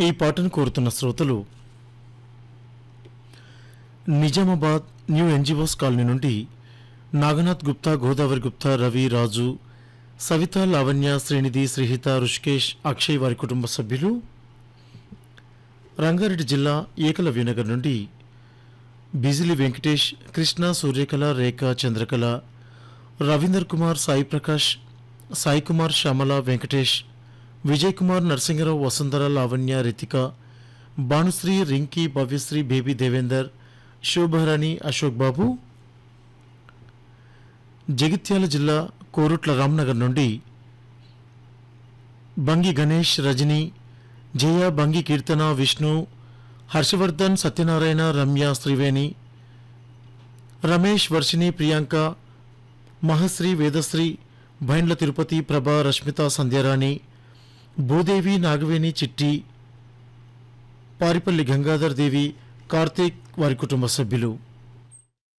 ఈ పాటను కోరుతున్న శ్రోతలు నిజామాబాద్ న్యూ ఎన్జిఓస్ కాలనీ నుండి నాగనాథ్ గుప్తా గోదావరి గుప్తా రవి రాజు సవిత లావణ్య శ్రీనిధి శ్రీహిత రుషికేష్ అక్షయ్ వారి కుటుంబ సభ్యులు రంగారెడ్డి జిల్లా ఏకలవ్యనగర్ నుండి బిజిలి వెంకటేష్ కృష్ణ సూర్యకళ రేఖ చంద్రకళ రవీందర్ కుమార్ సాయి ప్రకాష్ సాయి కుమార్ శ్యామల వెంకటేష్ విజయ్ కుమార్ నరసింహరావు వసుంధర లావణ్య రితిక భానుశ్రీ రింకీ భవ్యశ్రీ బేబీ దేవేందర్ శోభారాణి అశోక్ బాబు జగిత్యాల జిల్లా కోరుట్ల రామ్నగర్ నుండి బంగి గణేష్ రజని జయ బంగి కీర్తన విష్ణు హర్షవర్ధన్ సత్యనారాయణ రమ్య శ్రీవేణి రమేష్ వర్షిణి ప్రియాంక మహశ్రీ వేదశ్రీ భైండ్ల తిరుపతి ప్రభ రష్మిత సంధ్యారాణి భూదేవి నాగవేణి చిట్టి పారిపల్లి గంగాధర్ దేవి కార్తీక్ వారి కుటుంబ సభ్యులు